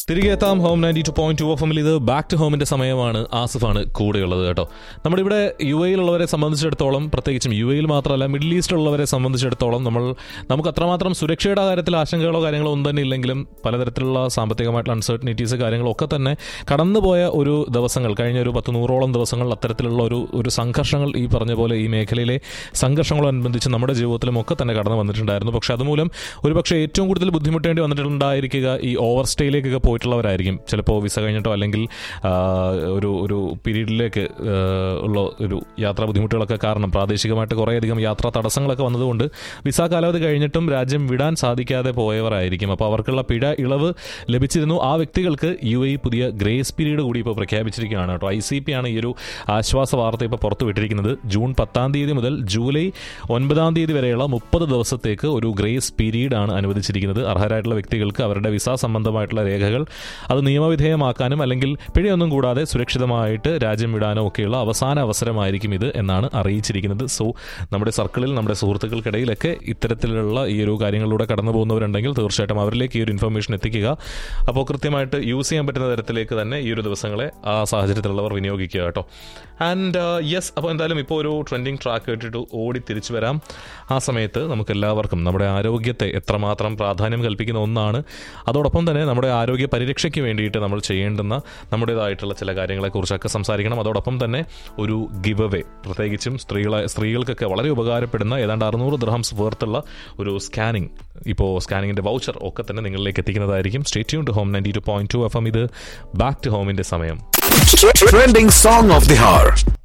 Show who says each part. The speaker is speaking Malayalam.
Speaker 1: തിരികെ എത്താം home ninety two point two F എമ്മിൽ ഇത് ബാക്ക് ടു ഹോമിന്റെ സമയമാണ് ആസിഫാണ് കൂടെയുള്ളത് കേട്ടോ നമ്മുടെ ഇവിടെ യു എയിലുള്ളവരെ സംബന്ധിച്ചിടത്തോളം പ്രത്യേകിച്ചും യു എയിൽ മാത്രമല്ല മിഡിൽ ഈസ്റ്റിലുള്ളവരെ സംബന്ധിച്ചിടത്തോളം നമ്മൾ നമുക്ക് അത്രമാത്രം സുരക്ഷയുടെ കാര്യത്തിൽ ആശങ്കകളോ കാര്യങ്ങളോ ഒന്നും തന്നെ ഇല്ലെങ്കിലും പലതരത്തിലുള്ള സാമ്പത്തികമായിട്ടുള്ള അൺസർട്ടനിറ്റീസ് കാര്യങ്ങളോ ഒക്കെ തന്നെ കടന്നുപോയ ഒരു ദിവസങ്ങൾ കഴിഞ്ഞ ഒരു പത്ത് നൂറോളം ദിവസങ്ങൾ അത്തരത്തിലുള്ള ഒരു ഒരു സംഘർഷങ്ങൾ ഈ പറഞ്ഞ പോലെ ഈ മേഖലയിലെ സംഘർഷങ്ങളോടനുബന്ധിച്ച് നമ്മുടെ ജീവിതത്തിലും ഒക്കെ തന്നെ കടന്നു വന്നിട്ടുണ്ടായിരുന്നു പക്ഷെ അതുമൂലം ഒരുപക്ഷെ ഏറ്റവും കൂടുതൽ ബുദ്ധിമുട്ടേണ്ടി വന്നിട്ടുണ്ടായിരിക്കുക ഈ ഓവർ സ്റ്റേയിലേക്കൊക്കെ പോയിട്ടുള്ളവരായിരിക്കും ചിലപ്പോൾ വിസ കഴിഞ്ഞിട്ടോ അല്ലെങ്കിൽ ആ, ഒരു ഒരു പീരീഡിലേക്ക് ആ, ഉള്ള ഒരു യാത്രാ ബുദ്ധിമുട്ടുകളൊക്കെ കാരണം പ്രാദേശികമായിട്ട് കുറേയധികം യാത്രാ തടസ്സങ്ങളൊക്കെ വന്നതുകൊണ്ട് വിസ കാലാവധി കഴിഞ്ഞിട്ടും രാജ്യം വിടാൻ സാധിക്കാതെ പോയവരായിരിക്കും അപ്പോൾ അവർക്കുള്ള പിഴ ഇളവ് ലഭിച്ചിരുന്നു ആ വ്യക്തികൾക്ക് യു എ പുതിയ ഗ്രേസ് പീരീഡ് കൂടി ഇപ്പോൾ പ്രഖ്യാപിച്ചിരിക്കുകയാണ് കേട്ടോ ഐ സി പി ആണ് ഈ ഒരു ആശ്വാസ വാർത്ത ഇപ്പോൾ പുറത്തു വിട്ടിരിക്കുന്നത് ജൂൺ പത്താം തീയതി മുതൽ ജൂലൈ ഒൻപതാം തീയതി വരെയുള്ള മുപ്പത് ദിവസത്തേക്ക് ഒരു ഗ്രേസ് പീരീഡ് ആണ് അനുവദിച്ചിരിക്കുന്നത് അർഹരായിട്ടുള്ള വ്യക്തികൾക്ക് അവരുടെ വിസ സംബന്ധമായിട്ടുള്ള രേഖകൾ അത് നിയമവിധേയമാക്കാനും അല്ലെങ്കിൽ പിഴയൊന്നും കൂടാതെ സുരക്ഷിതമായിട്ട് രാജ്യം വിടാനോ ഒക്കെയുള്ള അവസാന അവസരമായിരിക്കും ഇത് എന്നാണ് അറിയിച്ചിരിക്കുന്നത് സോ നമ്മുടെ സർക്കിളിൽ നമ്മുടെ സുഹൃത്തുക്കൾക്കിടയിലൊക്കെ ഇത്തരത്തിലുള്ള ഈ ഒരു കാര്യങ്ങളിലൂടെ കടന്നു പോകുന്നവരുണ്ടെങ്കിൽ തീർച്ചയായിട്ടും അവരിലേക്ക് ഈ ഒരു ഇൻഫർമേഷൻ എത്തിക്കുക അപ്പോൾ കൃത്യമായിട്ട് യൂസ് ചെയ്യാൻ പറ്റുന്ന തരത്തിലേക്ക് തന്നെ ഈ ഒരു ദിവസങ്ങളെ ആ സാഹചര്യത്തിലുള്ളവർ വിനിയോഗിക്കുക കേട്ടോ ആൻഡ് യെസ് അപ്പോൾ എന്തായാലും ഇപ്പോൾ ഒരു ട്രെൻഡിങ് ട്രാക്ക് കേട്ടിട്ട് ഓടി തിരിച്ചു വരാം ആ സമയത്ത് നമുക്ക് എല്ലാവർക്കും നമ്മുടെ ആരോഗ്യത്തെ എത്രമാത്രം പ്രാധാന്യം കൽപ്പിക്കുന്ന ഒന്നാണ് അതോടൊപ്പം തന്നെ നമ്മുടെ ആരോഗ്യ പരിരക്ഷയ്ക്ക് വേണ്ടിയിട്ട് നമ്മൾ ചെയ്യേണ്ടുന്ന നമ്മുടേതായിട്ടുള്ള ചില കാര്യങ്ങളെക്കുറിച്ചൊക്കെ സംസാരിക്കണം അതോടൊപ്പം തന്നെ ഒരു ഗിവ് അവേ പ്രത്യേകിച്ചും സ്ത്രീകളെ സ്ത്രീകൾക്കൊക്കെ വളരെ ഉപകാരപ്പെടുന്ന ഏതാണ്ട് അറുന്നൂറ് ദ്രഹംസ് വേർത്തുള്ള ഒരു സ്കാനിങ് ഇപ്പോൾ സ്കാനിങ്ങിൻ്റെ വൗച്ചർ ഒക്കെ തന്നെ നിങ്ങളിലേക്ക് എത്തിക്കുന്നതായിരിക്കും stay tuned to home ninety two point two F M ഇത് ബാക്ക് ടു ഹോമിൻ്റെ സമയം
Speaker 2: Trending song of the hour.